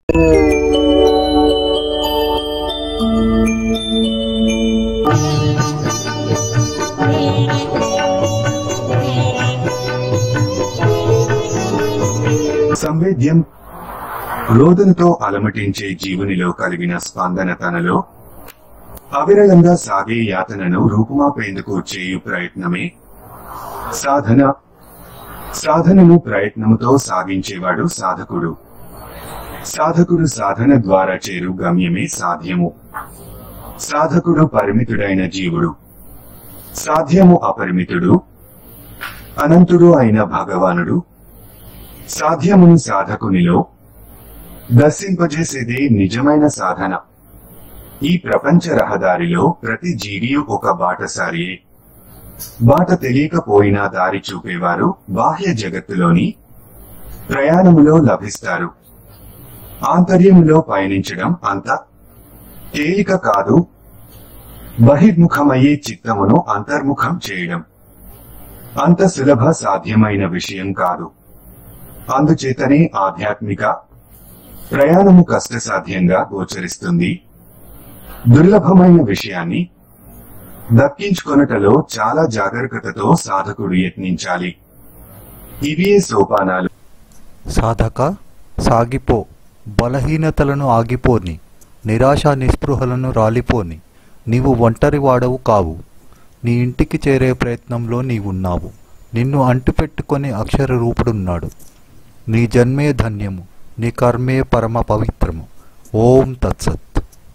సంవేద్యం రోదనతో అలమటించే జీవునిలో కలిగిన స్పందన తనలో అవిరళంగా సాగే యాతనను రూపుమాపేందుకు చేయు ప్రయత్నమే సాధన సాధనను ప్రయత్నముతో సాగించేవాడు సాధకుడు సాధకుడు సాధన ద్వారా చేరు గమ్యమే సాధ్యము సాధకుడు పరిమితుడైన జీవుడు సాధ్యము అపరిమితుడు అనంతుడు అయిన భగవానుడు సాధ్యమును సాధకునిలో దర్శింపజేసేదే నిజమైన సాధన ఈ ప్రపంచ రహదారిలో ప్రతి జీవియు ఒక బాటసారియే బాట తెలియకపోయినా దారి చూపేవారు బాహ్య జగత్తులోని ప్రయాణములో లభిస్తారు ఆంతర్యములో పయనించడం అంత తేలిక కాదు బహిర్ముఖమయ్యే చిత్తమును అంతర్ముఖం చేయడం అంత సులభ సాధ్యమైన విషయం కాదు అందుచేతనే ఆధ్యాత్మిక ప్రయాణము కష్టసాధ్యంగా గోచరిస్తుంది దుర్లభమైన విషయాన్ని దక్కించుకొనుటలో చాలా జాగరూకతతో సాధకుడు యత్నించాలి ఇవే సోపానాలు సాధక సాగిపో బలహీనతలను ఆగిపోని నిరాశ నిస్పృహలను రాలిపోని నీవు ఒంటరి వాడవు కావు నీ ఇంటికి చేరే ప్రయత్నంలో నీవున్నావు నిన్ను అంటిపెట్టుకొని అక్షర రూపుడున్నాడు నీ జన్మే ధన్యము నీ కర్మే పరమ పవిత్రము ఓం తత్సత్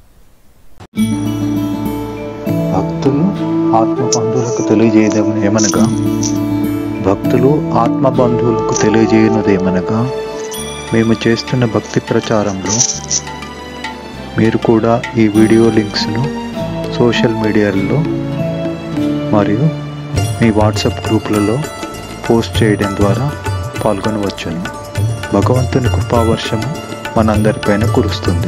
భక్తులు ఆత్మబంధువులకు తెలియజేయదేమనగా భక్తులు ఆత్మబంధువులకు తెలియజేయనుదేమనగా మేము చేస్తున్న భక్తి ప్రచారంలో మీరు కూడా ఈ వీడియో లింక్స్ను సోషల్ మీడియాలలో మరియు మీ వాట్సాప్ గ్రూపులలో పోస్ట్ చేయడం ద్వారా పాల్గొనవచ్చును భగవంతుని కృపావర్షము మనందరిపైన కురుస్తుంది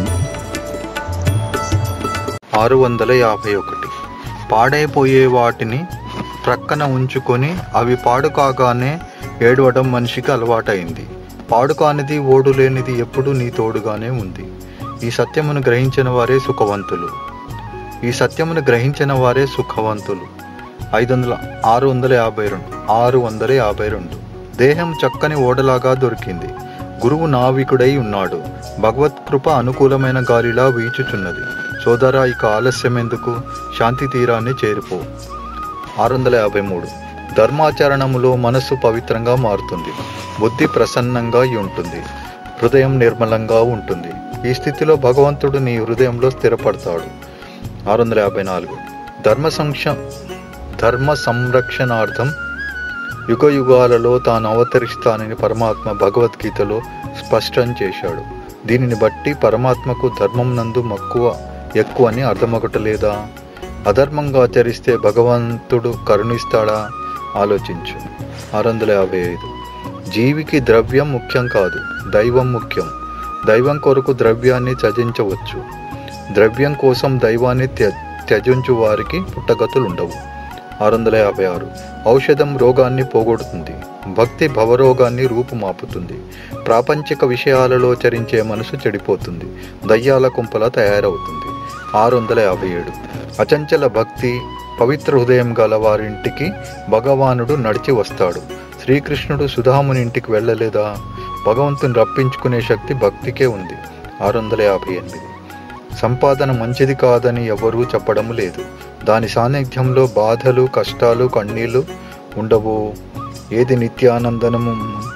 ఆరు వందల యాభై ఒకటి పాడైపోయే వాటిని ప్రక్కన ఉంచుకొని అవి పాడు కాగానే ఏడవడం మనిషికి అలవాటైంది పాడు కానిది ఓడు లేనిది ఎప్పుడూ నీ తోడుగానే ఉంది ఈ సత్యమును గ్రహించిన వారే సుఖవంతులు ఈ సత్యమును గ్రహించిన వారే సుఖవంతులు ఐదు వందల ఆరు వందల యాభై రెండు ఆరు వందల యాభై రెండు దేహం చక్కని ఓడలాగా దొరికింది గురువు నావికుడై ఉన్నాడు భగవత్ కృప అనుకూలమైన గాలిలా వీచుచున్నది సోదరా ఇక ఆలస్యం ఎందుకు శాంతి తీరాన్ని చేరిపో ఆరు వందల యాభై మూడు ధర్మాచరణములో మనస్సు పవిత్రంగా మారుతుంది బుద్ధి ప్రసన్నంగా ఉంటుంది హృదయం నిర్మలంగా ఉంటుంది ఈ స్థితిలో భగవంతుడు నీ హృదయంలో స్థిరపడతాడు ఆరు వందల యాభై నాలుగు ధర్మ సంక్ష ధర్మ సంరక్షణార్థం యుగ యుగాలలో తాను అవతరిస్తానని పరమాత్మ భగవద్గీతలో స్పష్టం చేశాడు దీనిని బట్టి పరమాత్మకు ధర్మం నందు మక్కువ ఎక్కువ అని అర్థమొకటలేదా అధర్మంగా ఆచరిస్తే భగవంతుడు కరుణిస్తాడా ఆలోచించు ఆరు వందల యాభై ఐదు జీవికి ద్రవ్యం ముఖ్యం కాదు దైవం ముఖ్యం దైవం కొరకు ద్రవ్యాన్ని త్యజించవచ్చు ద్రవ్యం కోసం దైవాన్ని త్య త్యజించు వారికి పుట్టగతులుండవు ఆరు వందల యాభై ఆరు ఔషధం రోగాన్ని పోగొడుతుంది భక్తి భవరోగాన్ని రూపుమాపుతుంది ప్రాపంచిక విషయాలలో చరించే మనసు చెడిపోతుంది దయ్యాల కుంపల తయారవుతుంది ఆరు వందల యాభై ఏడు అచంచల భక్తి పవిత్ర హృదయం గల వారింటికి భగవానుడు నడిచి వస్తాడు శ్రీకృష్ణుడు సుధాముని ఇంటికి వెళ్ళలేదా భగవంతుని రప్పించుకునే శక్తి భక్తికే ఉంది ఆరు వందల యాభై ఎనిమిది సంపాదన మంచిది కాదని ఎవరూ చెప్పడం లేదు దాని సాన్నిధ్యంలో బాధలు కష్టాలు కన్నీళ్లు ఉండవు ఏది నిత్యానందనము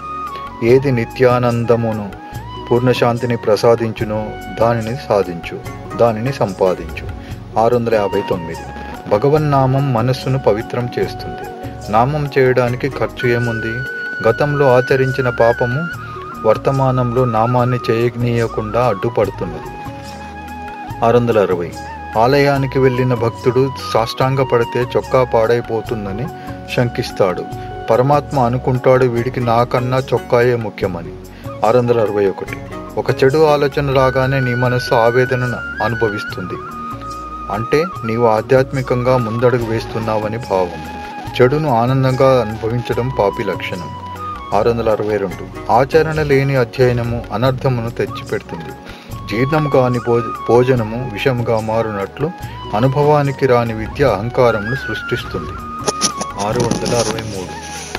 ఏది నిత్యానందమును పూర్ణశాంతిని ప్రసాదించునో దానిని సాధించు దానిని సంపాదించు ఆరు వందల యాభై తొమ్మిది భగవన్నామం మనస్సును పవిత్రం చేస్తుంది నామం చేయడానికి ఖర్చు ఏముంది గతంలో ఆచరించిన పాపము వర్తమానంలో నామాన్ని చేయనీయకుండా అడ్డుపడుతున్నది ఆరు వందల అరవై ఆలయానికి వెళ్ళిన భక్తుడు సాష్టాంగ పడితే చొక్కా పాడైపోతుందని శంకిస్తాడు పరమాత్మ అనుకుంటాడు వీడికి నాకన్నా చొక్కాయే ముఖ్యమని ఆరు వందల అరవై ఒకటి ఒక చెడు ఆలోచన రాగానే నీ మనస్సు ఆవేదనను అనుభవిస్తుంది అంటే నీవు ఆధ్యాత్మికంగా ముందడుగు వేస్తున్నావని భావం చెడును ఆనందంగా అనుభవించడం పాపి లక్షణం ఆరు వందల అరవై రెండు ఆచరణ లేని అధ్యయనము అనర్థమును తెచ్చిపెడుతుంది జీర్ణం కాని భోజ భోజనము విషముగా మారునట్లు అనుభవానికి రాని విద్య అహంకారమును సృష్టిస్తుంది ఆరు వందల అరవై మూడు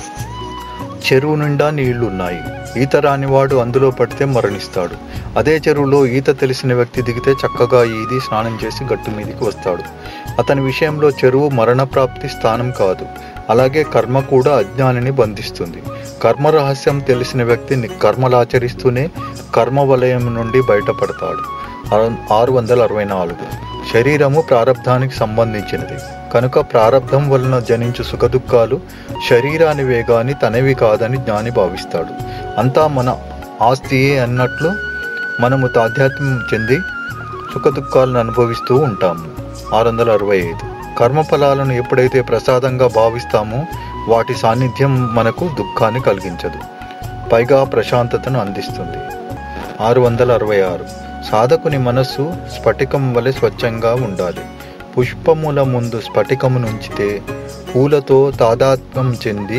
చెరువు నిండా నీళ్లున్నాయి ఈత రానివాడు అందులో పడితే మరణిస్తాడు అదే చెరువులో ఈత తెలిసిన వ్యక్తి దిగితే చక్కగా ఈది స్నానం చేసి గట్టు మీదికి వస్తాడు అతని విషయంలో చెరువు మరణప్రాప్తి స్థానం కాదు అలాగే కర్మ కూడా అజ్ఞానిని బంధిస్తుంది కర్మ రహస్యం తెలిసిన వ్యక్తి కర్మలాచరిస్తూనే కర్మ వలయం నుండి బయటపడతాడు ఆరు- ఆరు వందల అరవై నాలుగు శరీరము ప్రారంధానికి సంబంధించినది కనుక ప్రారంధం వలన జనించు సుఖదుఖాలు శరీరానివే గాని తనవి కాదని జ్ఞాని భావిస్తాడు అంతా మన ఆస్తియే అన్నట్లు మనము తాధ్యాత్మ్యం చెంది సుఖదుఖాలను అనుభవిస్తూ ఉంటాము ఆరు వందల అరవై ఐదు కర్మఫలాలను ఎప్పుడైతే ప్రసాదంగా భావిస్తామో వాటి సాన్నిధ్యం మనకు దుఃఖాన్ని కలిగించదు పైగా ప్రశాంతతను అందిస్తుంది ఆరు వందల అరవై ఆరు సాధకుని మనస్సు స్ఫటికం వలె స్వచ్ఛంగా ఉండాలి పుష్పముల ముందు స్ఫటికమును ఉంచితే పూలతో తాదాత్మ్యం చెంది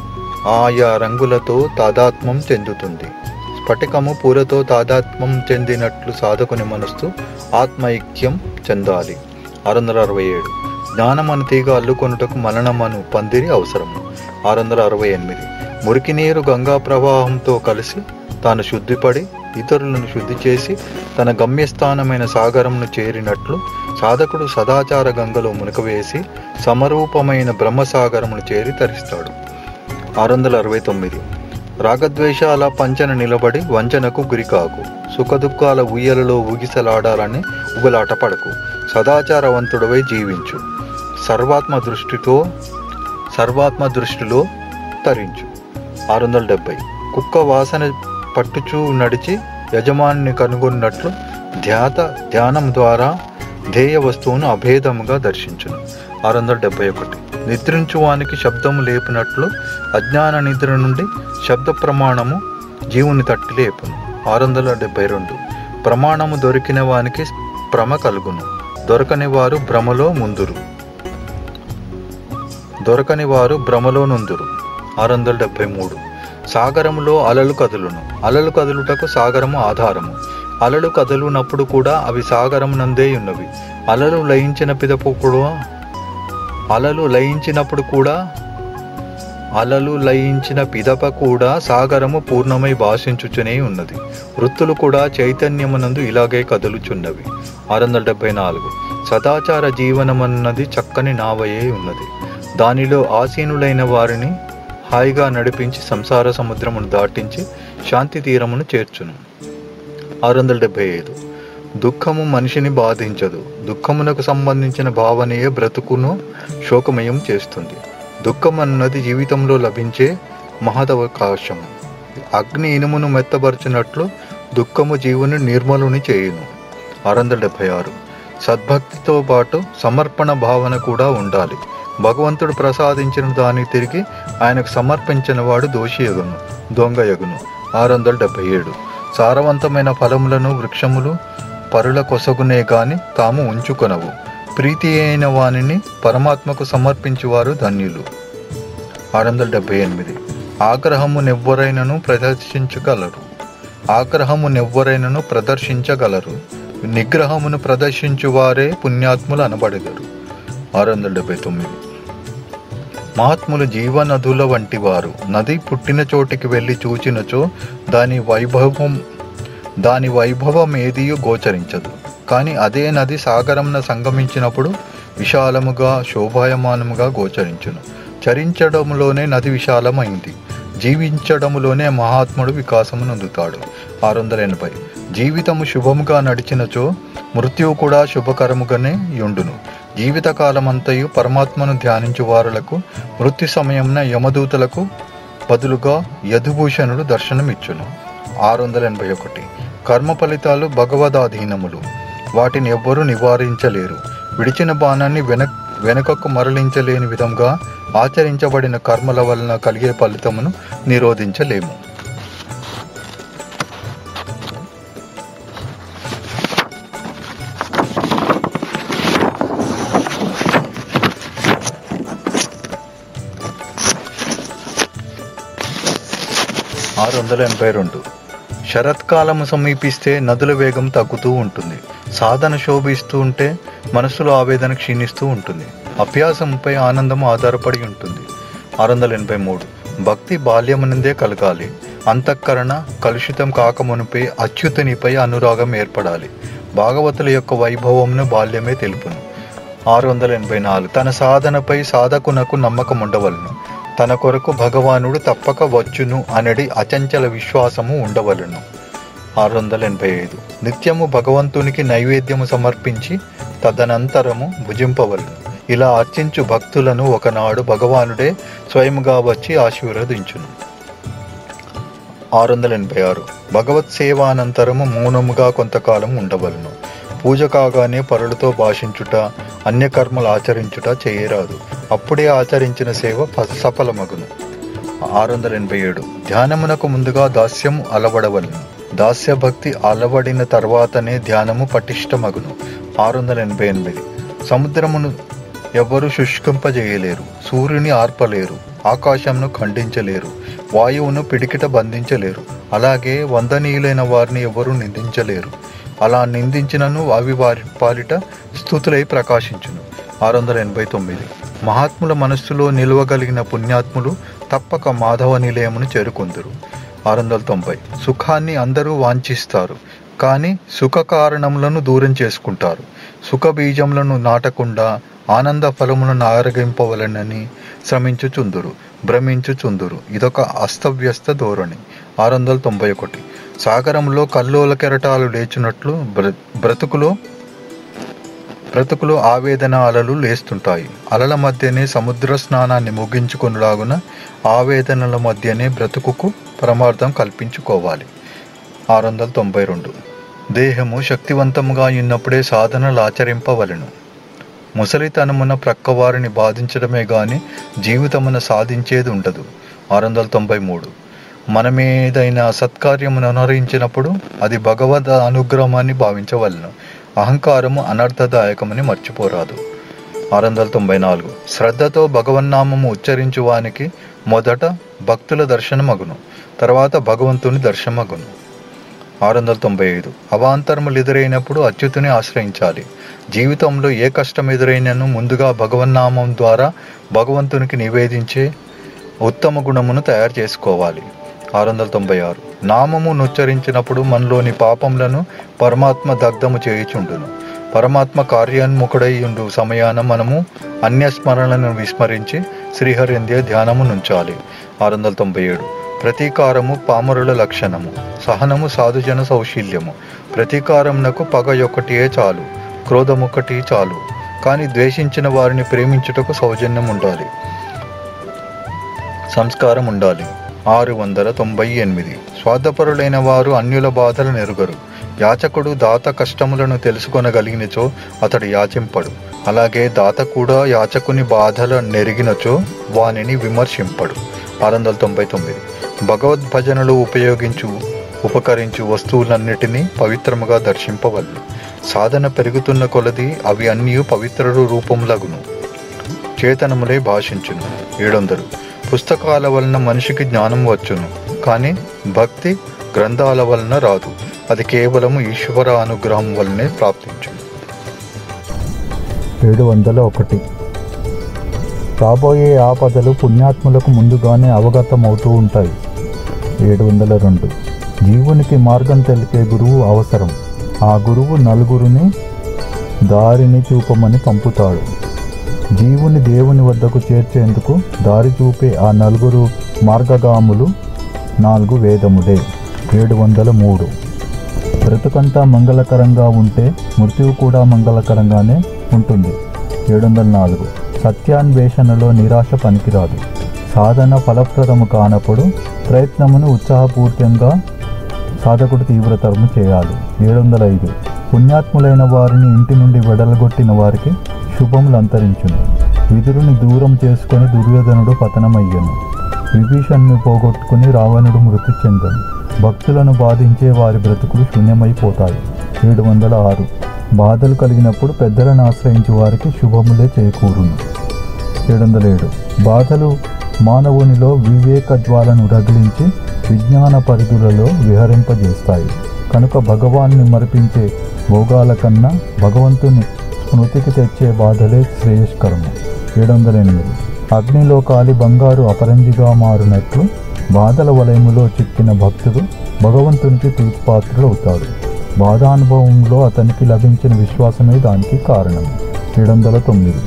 ఆయా రంగులతో తాదాత్మ్యం చెందుతుంది స్ఫటికము పూలతో తాదాత్మ్యం చెందినట్లు సాధకుని మనస్సు ఆత్మైక్యం చెందాలి ఆరు వందల అరవై ఏడు జ్ఞానమను తీగ అల్లుకొనుటకు మలనమను పందిరి అవసరము ఆరు వందల అరవై ఎనిమిది మురికి నీరు గంగా ప్రవాహంతో కలిసి తాను శుద్ధిపడి ఇతరులను శుద్ధి చేసి తన గమ్యస్థానమైన సాగరంను చేరినట్లు సాధకుడు సదాచార గంగలో మునకవేసి సమరూపమైన బ్రహ్మసాగరమును చేరి తరిస్తాడు ఆరు వందల అరవై తొమ్మిది రాగద్వేషాల పంచన నిలబడి వంచనకు గురికాకు సుఖదుఖాల ఉయ్యలలో ఊగిసలాడాలని ఉబలాట పడకు సదాచారవంతుడవై జీవించు సర్వాత్మ దృష్టితో సర్వాత్మ దృష్టిలో తరించు ఆరు వందల డెబ్బై కుక్క వాసన పట్టుచూ నడిచి యజమానిని కనుగొన్నట్లు ధ్యాత ధ్యానం ద్వారా ధ్యేయ వస్తువును అభేదముగా దర్శించును ఆరు వందల డెబ్బై ఒకటి నిద్రించువానికి శబ్దము లేపినట్లు అజ్ఞాన నిద్ర నుండి శబ్ద ప్రమాణము జీవుని తట్టి లేపును ఆరు వందల డెబ్బై రెండు ప్రమాణము దొరికిన వానికి భ్రమ కలుగును దొరకని వారు భ్రమలో ముందురు దొరకని వారు భ్రమలో నుందురు ఆరు వందల డెబ్బై మూడు సాగరములో అలలు కదులును అలలు కదులుటకు సాగరము ఆధారము అలలు కదులునప్పుడు కూడా అవి సాగరమునందే ఉన్నవి అలలు లయించిన పిదపు కూడా అలలు లయించినప్పుడు కూడా అలలు లయించిన పిదప కూడా సాగరము పూర్ణమై భాషించుచునే ఉన్నది వృత్తులు కూడా చైతన్యమునందు ఇలాగే కదులుచున్నవి ఆరు వందల డెబ్బై నాలుగు సదాచార జీవనమన్నది చక్కని నావయే ఉన్నది దానిలో ఆసీనులైన వారిని హాయిగా నడిపించి సంసార సముద్రమును దాటించి శాంతి తీరమును చేర్చును ఆరు వందల డెబ్బై ఐదు దుఃఖము మనిషిని బాధించదు దుఃఖమునకు సంబంధించిన భావనయే బ్రతుకును శోకమయం చేస్తుంది దుఃఖం అన్నది జీవితంలో లభించే మహదవకాశం అగ్ని ఇనుమును మెత్తబరచినట్లు దుఃఖము జీవుని నిర్మలుని చేయును ఆరు వందల డెబ్బై ఆరు సద్భక్తితో పాటు సమర్పణ భావన కూడా ఉండాలి భగవంతుడు ప్రసాదించిన దాన్ని తిరిగి ఆయనకు సమర్పించిన వాడు దోషి యగును దొంగ యగును ఆరు వందల డెబ్బై ఏడు సారవంతమైన ఫలములను వృక్షములు పరుల కొసగునే గాని తాము ఉంచుకొనవు ప్రీతి అయిన వానిని పరమాత్మకు సమర్పించువారు ధన్యులు ఆరు వందల డెబ్బై ఎనిమిది ఆగ్రహము నెవ్వరైనను ప్రదర్శించగలరు ఆగ్రహము నెవ్వరైనను ప్రదర్శించగలరు నిగ్రహమును ప్రదర్శించువారే పుణ్యాత్ములు అనబడగరు ఆరు వందల డెబ్బై తొమ్మిది మహాత్ములు జీవనదుల వంటి వారు నది పుట్టిన చోటికి వెళ్ళి చూచినచో దాని వైభవం దాని వైభవం ఏదియో గోచరించదు కానీ అదే నది సాగరంన సంగమించినప్పుడు విశాలముగా శోభాయమానముగా గోచరించును చరించడంలోనే నది విశాలమైంది జీవించడములోనే మహాత్ముడు వికాసము నొందుతాడు ఆరు వందల ఎనభై జీవితము శుభముగా నడిచినచో మృత్యువు కూడా శుభకరముగానే యుండును జీవితకాలమంతయు పరమాత్మను ధ్యానించు వారులకు మృత్యు సమయంన యమదూతలకు బదులుగా యదుభూషణుడు దర్శనమిచ్చును ఆరు వందల ఎనభై ఒకటి కర్మ ఫలితాలు భగవదాధీనములు వాటిని ఎవ్వరూ నివారించలేరు విడిచిన బాణాన్ని వెనక్ వెనుకకు మరలించలేని విధంగా ఆచరించబడిన కర్మల వలన కలిగే ఫలితమును నిరోధించలేము వందల ఎనభై రెండు శరత్కాలము సమీపిస్తే నదుల వేగం తగ్గుతూ ఉంటుంది సాధన శోభిస్తూ ఉంటే మనసులో ఆవేదన క్షీణిస్తూ ఉంటుంది అభ్యాసంపై ఆనందం ఆధారపడి ఉంటుంది ఆరు వందల ఎనభై మూడు భక్తి బాల్యమునందే కలగాలి అంతఃకరణ కలుషితం కాకమునిపై అచ్యుతునిపై అనురాగం ఏర్పడాలి భాగవతుల యొక్క వైభవమును బాల్యమే తెలుపును ఆరు వందల ఎనభై నాలుగు తన సాధనపై సాధకునకు నమ్మకం ఉండవలను తన కొరకు భగవానుడు తప్పక వచ్చును అనడి అచంచల విశ్వాసము ఉండవలను ఆరు వందల ఎనభై ఐదు నిత్యము భగవంతునికి నైవేద్యము సమర్పించి తదనంతరము భుజింపవలను ఇలా అర్చించు భక్తులను ఒకనాడు భగవానుడే స్వయముగా వచ్చి ఆశీర్వదించును ఆరు వందల ఎనభై ఆరు భగవత్ సేవానంతరము మౌనముగా కొంతకాలం ఉండవలను పూజ కాగానే పరులతో భాషించుట అన్యకర్మలు ఆచరించుట చేయరాదు అప్పుడే ఆచరించిన సేవ ఫ- సఫలమగును ఆరు వందల ఎనభై ఏడు ధ్యానమునకు ముందుగా దాస్యము అలవడవలను దాస్య భక్తి అలవడిన తర్వాతనే ధ్యానము పటిష్టమగును ఆరు వందల ఎనభై ఎనిమిది సముద్రమును ఎవరు శుష్కింపజేయలేరు సూర్యుని ఆర్పలేరు ఆకాశంను ఖండించలేరు వాయువును పిడికిట బంధించలేరు అలాగే వందనీయులైన వారిని ఎవరు నిందించలేరు అలా నిందించినను అవి వారి పాలిట స్థుతులై ప్రకాశించును ఆరు వందల ఎనభై తొమ్మిది మహాత్ముల మనస్సులో నిలవగలిగిన పుణ్యాత్ములు తప్పక మాధవ నిలయమును చేరుకుందరు ఆరు వందల తొంభై సుఖాన్ని అందరూ వాంఛిస్తారు కానీ సుఖ కారణములను దూరం చేసుకుంటారు సుఖ బీజములను నాటకుండా ఆనంద ఫలములను ఆరగింపవలనని శ్రమించుచుందురు భ్రమించుచుందురు ఇదొక అస్తవ్యస్త ధోరణి ఆరు వందల తొంభై ఒకటి సాగరంలో కల్లోల కెరటాలు లేచినట్లు బ్ర బ్రతుకులో బ్రతుకులో ఆవేదన అలలు లేస్తుంటాయి అలల మధ్యనే సముద్ర స్నానాన్ని ముగించుకునేలాగున ఆవేదనల మధ్యనే బ్రతుకుకు పరమార్థం కల్పించుకోవాలి ఆరు వందల తొంభై రెండు దేహము శక్తివంతముగా ఉన్నప్పుడే సాధనలు ఆచరింపవలెను ముసలితనమున ప్రక్కవారిని బాధించడమే గాని జీవితమున సాధించేది ఉండదు ఆరు వందల తొంభై మూడు మనమేదైనా సత్కార్యమును అనుహరించినప్పుడు అది భగవద్ అనుగ్రహమని భావించవలను అహంకారము అనర్థదాయకమని మర్చిపోరాదు ఆరు వందల తొంభై నాలుగు శ్రద్ధతో భగవన్నామము ఉచ్చరించు వానికి మొదట భక్తుల దర్శనమగును తర్వాత భగవంతుని దర్శనమగును ఆరు వందల తొంభై ఐదు అవాంతరములు ఎదురైనప్పుడు అచ్యుతుని ఆశ్రయించాలి జీవితంలో ఏ కష్టం ఎదురైనను ముందుగా భగవన్నామం ద్వారా భగవంతునికి నివేదించే ఉత్తమ గుణమును తయారు చేసుకోవాలి ఆరు వందల తొంభై ఆరు నామము నుచ్చరించినప్పుడు మనలోని పాపములను పరమాత్మ దగ్ధము చేయుచుండును పరమాత్మ కార్యాన్ముఖుడై ఉండు సమయాన మనము అన్యస్మరణలను విస్మరించి శ్రీహరింద్య ధ్యానము నుంచాలి ఆరు వందల తొంభై ఏడు ప్రతీకారము పామరుల లక్షణము సహనము సాధుజన సౌశీల్యము ప్రతీకారమునకు పగ ఒకటియే చాలు క్రోధమొకటి చాలు కానీ ద్వేషించిన వారిని ప్రేమించుటకు సౌజన్యం ఉండాలి సంస్కారం ఉండాలి ఆరు వందల తొంభై ఎనిమిది స్వార్థపరులైన వారు అన్యుల బాధలు నెరుగరు యాచకుడు దాత కష్టములను తెలుసుకొనగలిగినచో అతడు యాచింపడు అలాగే దాత కూడా యాచకుని బాధల నెరిగినచో వానిని విమర్శింపడు ఆరు వందల తొంభై తొమ్మిది భగవద్భజనలు ఉపయోగించు ఉపకరించు వస్తువులన్నిటినీ పవిత్రముగా దర్శింపవలను సాధన పెరుగుతున్న కొలది అవి అన్నీ పవిత్ర రూపములగును చేతనములే భాషించును ఏడొందరు పుస్తకాల వలన మనిషికి జ్ఞానం వచ్చును కానీ భక్తి గ్రంథాల వలన రాదు అది కేవలము ఈశ్వర అనుగ్రహం వలనే ప్రాప్తించును ఏడు వందల ఒకటి రాబోయే ఆపదలు పుణ్యాత్ములకు ముందుగానే అవగతమవుతూ ఉంటాయి ఏడు వందల రెండు జీవునికి మార్గం తెలిపే గురువు అవసరం ఆ గురువు నలుగురిని దారిని చూపమని పంపుతాడు జీవుని దేవుని వద్దకు చేర్చేందుకు దారి చూపే ఆ నలుగురు మార్గగాములు నాలుగు వేదములే ఏడు వందల మూడు బ్రతుకంతా మంగళకరంగా ఉంటే మృత్యువు కూడా మంగళకరంగానే ఉంటుంది ఏడు వందల నాలుగు సత్యాన్వేషణలో నిరాశ పనికిరాదు సాధన ఫలప్రదము కానప్పుడు ప్రయత్నమును ఉత్సాహపూర్తంగా సాధకుడు తీవ్రతరము చేయాలి ఏడు వందల ఐదు పుణ్యాత్ములైన వారిని ఇంటి నుండి వెడలగొట్టిన వారికి శుభములు అంతరించును విదురుని దూరం చేసుకొని దుర్యోధనుడు పతనమయ్యను విభీషణ్ణి పోగొట్టుకుని రావణుడు మృతి చెందను భక్తులను బాధించే వారి బ్రతుకులు శూన్యమైపోతాయి ఏడు వందల ఆరు బాధలు కలిగినప్పుడు పెద్దలను ఆశ్రయించే వారికి శుభములే చేకూరును ఏడు వందల ఏడు బాధలు మానవునిలో వివేక జ్వాలను రగిలించి విజ్ఞాన పరిధులలో విహరింపజేస్తాయి కనుక భగవాన్ని మరిపించే భోగాల కన్నా భగవంతుని స్మృతికి తెచ్చే బాధలే శ్రేయస్కరము ఏడు వందల ఎనిమిది అగ్నిలో కాలి బంగారు అపరంజిగా మారినట్లు బాధల వలయములో చిక్కిన భక్తుడు భగవంతునికి ప్రీతిపాత్రుడవుతాడు బాధానుభవంలో అతనికి లభించిన విశ్వాసమే దానికి కారణం ఏడు వందల తొమ్మిది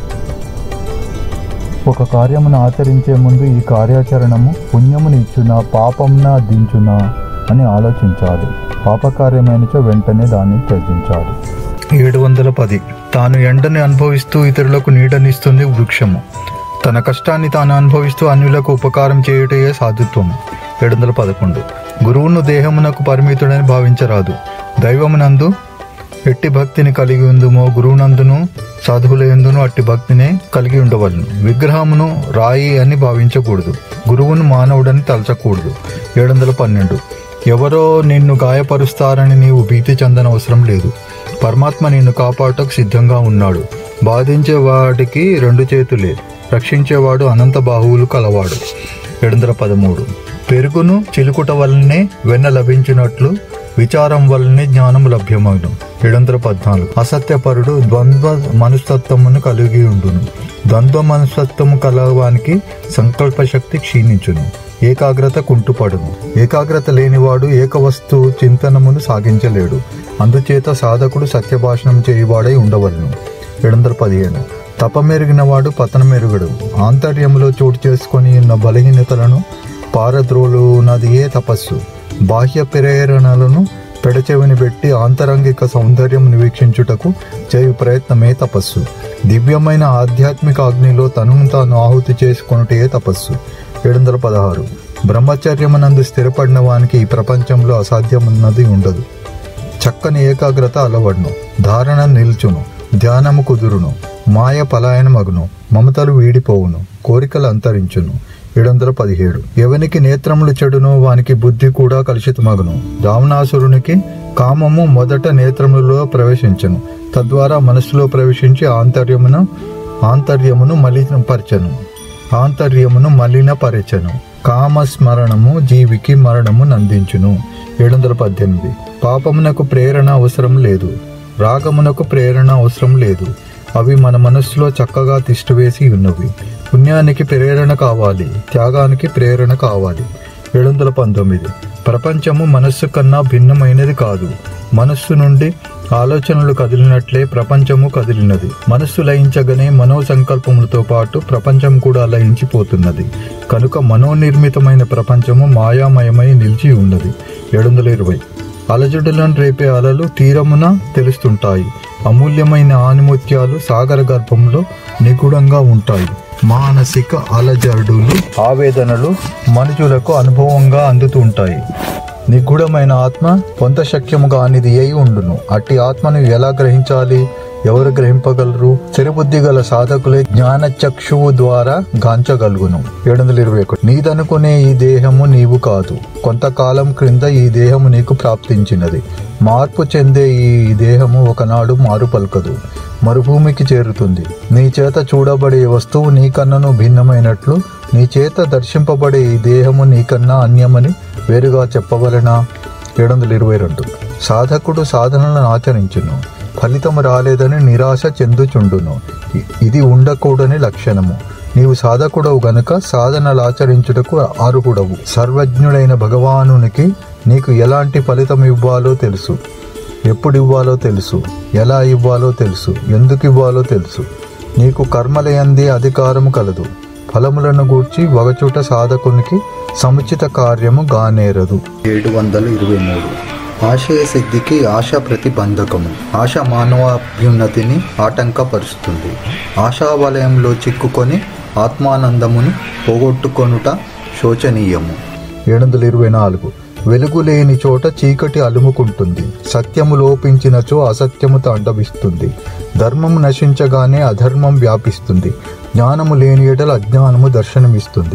ఒక కార్యమును ఆచరించే ముందు ఈ కార్యాచరణము పుణ్యముని ఇచ్చునా పాపమున దించునా అని ఆలోచించాలి పాపకార్యమైనచో వెంటనే దాన్ని త్యజించాలి ఏడు వందల పది తాను ఎండని అనుభవిస్తూ ఇతరులకు నీడనిస్తుంది వృక్షము తన కష్టాన్ని తాను అనుభవిస్తూ అన్యులకు ఉపకారం చేయుటయే సాధుత్వము ఏడు వందల పదకొండు గురువును దేహమునకు పరిమితుడని భావించరాదు దైవమునందు ఎట్టి భక్తిని కలిగి ఉందుమో గురువునందును సాధువులందును అట్టి భక్తినే కలిగి ఉండవలను విగ్రహమును రాయి అని భావించకూడదు గురువును మానవుడని తలచకూడదు ఏడు వందల పన్నెండు ఎవరో నిన్ను గాయపరుస్తారని నీవు భీతి చెందనవసరం లేదు పరమాత్మ నిన్ను కాపాడటకు సిద్ధంగా ఉన్నాడు బాధించే వాడికి రెండు చేతులే రక్షించేవాడు అనంత బాహువులు కలవాడు ఏడు వందల పదమూడు పెరుగును చిలుకుట వల్లనే వెన్న లభించినట్లు విచారం వల్లనే జ్ఞానం లభ్యమగును ఏడు వందల పద్నాలుగు అసత్యపరుడు ద్వంద్వ మనస్తత్వమును కలిగి ఉండును ద్వంద్వ మనస్తత్వము కలవానికి సంకల్ప శక్తి క్షీణించును ఏకాగ్రత కుంటుపడును ఏకాగ్రత లేనివాడు ఏకవస్తు చింతనమును సాగించలేడు అందుచేత సాధకుడు సత్యభాషణం చేయువాడై ఉండవలను ఏడు వందల పదిహేను తపమెరిగినవాడు పతనమెరుగడు ఆంతర్యంలో చోటు చేసుకొని ఉన్న బలహీనతలను పారద్రోలునదియే తపస్సు బాహ్య ప్రేరణలను పెడచెవిని పెట్టి ఆంతరంగిక సౌందర్యం వీక్షించుటకు చేయు ప్రయత్నమే తపస్సు దివ్యమైన ఆధ్యాత్మిక అగ్నిలో తనను తాను ఆహుతి చేసుకొనుటే తపస్సు ఏడు వందల పదహారు బ్రహ్మచర్యమునందు స్థిరపడిన వానికి ఈ ప్రపంచంలో అసాధ్యమున్నది ఉండదు చక్కని ఏకాగ్రత అలవడును ధారణ నిల్చును ధ్యానము కుదురును మాయ పలాయనమగును మమతలు వీడిపోవును కోరికలు అంతరించును ఏడు వందల పదిహేడు ఎవనికి నేత్రములు చెడునో వానికి బుద్ధి కూడా కలుషితమగును రావణాసురునికి కామము మొదట నేత్రములలో ప్రవేశించను తద్వారా మనస్సులో ప్రవేశించి ఆంతర్యమును ఆంతర్యమును మలినపరచను ఆంతర్యమును మలినపరచను కామస్మరణము జీవికి మరణము నందించును ఏడు వందల పద్దెనిమిది పాపమునకు ప్రేరణ అవసరం లేదు రాగమునకు ప్రేరణ అవసరం లేదు అవి మన మనస్సులో చక్కగా తిష్టవేసి ఉన్నవి పుణ్యానికి ప్రేరణ కావాలి త్యాగానికి ప్రేరణ కావాలి ఏడు వందల పంతొమ్మిది ప్రపంచము మనస్సు కన్నా భిన్నమైనది కాదు మనస్సు నుండి ఆలోచనలు కదిలినట్లే ప్రపంచము కదిలినది మనస్సు లయించగానే మనో సంకల్పములతో పాటు ప్రపంచం కూడా లయించిపోతున్నది కనుక మనోనిర్మితమైన ప్రపంచము మాయామయమై నిలిచి ఉన్నది ఏడు వందల ఇరవై అలజడులను రేపే అలలు తీరమున తెలుస్తుంటాయి అమూల్యమైన ఆనిముత్యాలు సాగర గర్భంలో నిగూఢంగా ఉంటాయి మానసిక అలజడులు ఆవేదనలు మనుషులకు అనుభవంగా అందుతూ ఉంటాయి నిగూఢమైన ఆత్మ పొంత శక్యము కానిది అయి ఉండును అట్టి ఆత్మను ఎలా గ్రహించాలి ఎవరు గ్రహింపగలరు స్థిరబుద్ధి గల సాధకులే జ్ఞాన చక్షువు ద్వారా గాంచగలుగును ఏడు వందల ఇరవై ఒకటి నీదనుకునే ఈ దేహము నీవు కాదు కొంతకాలం క్రింద ఈ దేహము నీకు ప్రాప్తించినది మార్పు చెందే ఈ దేహము ఒకనాడు మారు పలకదు మరుభూమికి చేరుతుంది నీ చేత చూడబడే వస్తువు నీకన్నను భిన్నమైనట్లు నీ చేత దర్శింపబడే ఈ దేహము నీకన్నా అన్యమని వేరుగా చెప్పవలనా ఏడు వందల ఇరవై రెండు సాధకుడు సాధనలను ఆచరించును ఫలితం రాలేదని నిరాశ చెందుచుండును ఇ- ఇది ఉండకూడని లక్షణము నీవు సాధకుడవు గనుక సాధనలు ఆచరించుటకు అర్హుడవు సర్వజ్ఞుడైన భగవానునికి నీకు ఎలాంటి ఫలితం ఇవ్వాలో తెలుసు ఎప్పుడు ఇవ్వాలో తెలుసు ఎలా ఇవ్వాలో తెలుసు ఎందుకు ఇవ్వాలో తెలుసు నీకు కర్మలయందే అధికారము కలదు ఫలములను గూర్చి వగచుట సాధకునికి సముచిత కార్యము గానేరదు ఏడు వందల ఇరవై మూడు ఆశయ సిద్ధికి ఆశ ప్రతిబంధకము ఆశ మానవాభ్యున్నతిని ఆటంకపరుస్తుంది ఆశావలయంలో చిక్కుకొని ఆత్మానందమును పోగొట్టుకొనుట శోచనీయము ఏడు వందల ఇరవై నాలుగు వెలుగు లేని చోట చీకటి అలుముకుంటుంది సత్యము లోపించినచో అసత్యము తాండవిస్తుంది ధర్మము నశించగానే అధర్మం వ్యాపిస్తుంది జ్ఞానము లేని ఎడల అజ్ఞానము దర్శనమిస్తుంది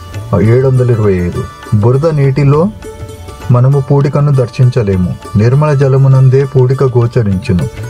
ఏడు వందల ఇరవై ఐదు బురద నీటిలో మనము పూడికను దర్శించలేము నిర్మల జలమునందే పూడిక గోచరించును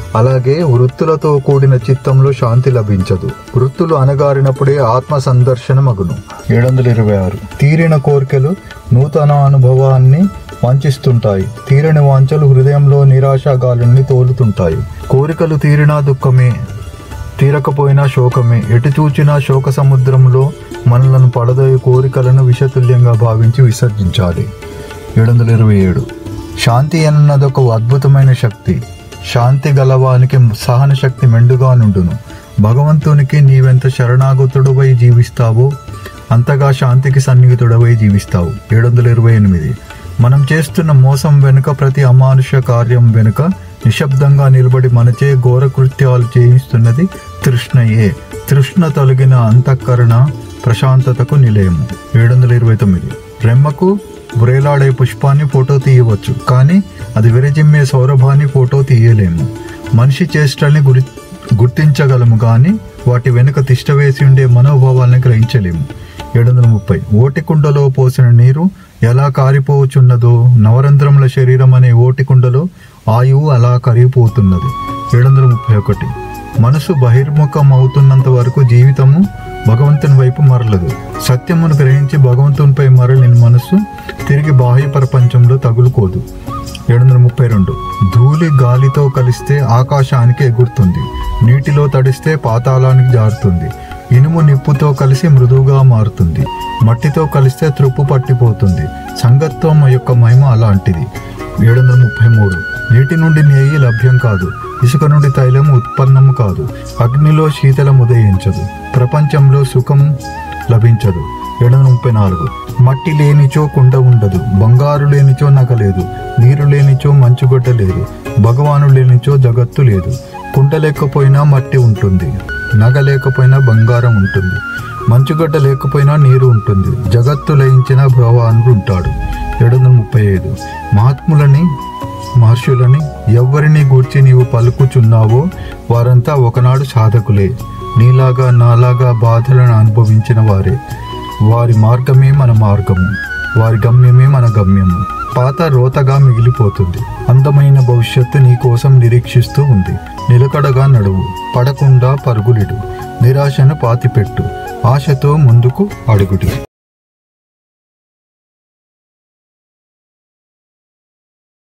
అలాగే వృత్తులతో కూడిన చిత్తంలో శాంతి లభించదు వృత్తులు అనగారినప్పుడే ఆత్మ సందర్శన మగును ఏడు వందల ఇరవై ఆరు తీరిన కోరికలు నూతన అనుభవాన్ని వంచిస్తుంటాయి తీరని వాంఛలు హృదయంలో నిరాశాగాలుని తోలుతుంటాయి కోరికలు తీరినా దుఃఖమే తీరకపోయినా శోకమే ఎటు చూచినా శోక సముద్రంలో మనలను పడదోయే కోరికలను విషతుల్యంగా భావించి విసర్జించాలి ఏడు వందల ఇరవై ఏడు శాంతి అన్నది ఒక అద్భుతమైన శక్తి శాంతి గలవానికి సహన శక్తి మెండుగా నుండును భగవంతునికి నీవెంత శరణాగతుడువై జీవిస్తావో అంతగా శాంతికి సన్నిహితుడవై జీవిస్తావు ఏడు వందల ఇరవై ఎనిమిది మనం చేస్తున్న మోసం వెనుక ప్రతి అమానుష కార్యం వెనుక నిశ్శబ్దంగా నిలబడి మనచే ఘోర కృత్యాలు చేయిస్తున్నది తృష్ణయే తృష్ణ తొలగిన అంతఃకరణ ప్రశాంతతకు నిలయము ఏడు వందల ఇరవై తొమ్మిది రెమ్మకు వ్రేలాడే పుష్పాన్ని ఫోటో తీయవచ్చు కానీ అది విరజిమ్మే సౌరభాన్ని ఫోటో తీయలేము మనిషి చేష్టల్ని గురి గుర్తించగలము కానీ వాటి వెనుక తిష్ట వేసి ఉండే మనోభావాలను గ్రహించలేము ఏడు వందల ముప్పై ఓటి కుండలో పోసిన నీరు ఎలా కారిపోవచున్నదో నవరంధ్రముల శరీరం అనే ఓటి కుండలో ఆయువు అలా కరిగిపోతున్నది ఏడు వందల ముప్పై ఒకటి మనసు బహిర్ముఖం అవుతున్నంత వరకు జీవితము భగవంతుని వైపు మరలదు సత్యమును గ్రహించి భగవంతునిపై మరలిన మనసు తిరిగి బాహ్య ప్రపంచంలో తగులుకోదు ఏడు వందల ముప్పై రెండు ధూళి గాలితో కలిస్తే ఆకాశానికి ఎగురుతుంది నీటిలో తడిస్తే పాతాళానికి జారుతుంది ఇనుము నిప్పుతో కలిసి మృదువుగా మారుతుంది మట్టితో కలిస్తే త్రుప్పు పట్టిపోతుంది సంగత్వం యొక్క మహిమ అలాంటిది ఏడు వందల ముప్పై మూడు నీటి నుండి నెయ్యి లభ్యం కాదు ఇసుక నుండి తైలం ఉత్పన్నము కాదు అగ్నిలో శీతలం ఉదయించదు ప్రపంచంలో సుఖం లభించదు ఏడు వందల ముప్పై నాలుగు మట్టి లేనిచో కుండ ఉండదు బంగారు లేనిచో నగ లేదు నీరు లేనిచో మంచుగడ్డ లేదు భగవాను లేనిచో జగత్తు లేదు కుండ లేకపోయినా మట్టి ఉంటుంది నగ లేకపోయినా బంగారం ఉంటుంది మంచుగడ్డ లేకపోయినా నీరు ఉంటుంది జగత్తు లయించిన భగవానుడు ఉంటాడు ఏడు వందల ముప్పై ఐదు మహాత్ములని మహర్షులని ఎవ్వరిని గూర్చి నీవు పలుకుచున్నావో వారంతా ఒకనాడు సాధకులే నీలాగా నాలాగా బాధలను అనుభవించిన వారే వారి మార్గమే మన మార్గము వారి గమ్యమే మన గమ్యము పాత రోతగా మిగిలిపోతుంది అందమైన భవిష్యత్తు నీ కోసం నిరీక్షిస్తూ ఉంది నిలకడగా నడువు పడకుండా పరుగులిడు నిరాశను పాతిపెట్టు ఆశతో ముందుకు అడుగుడి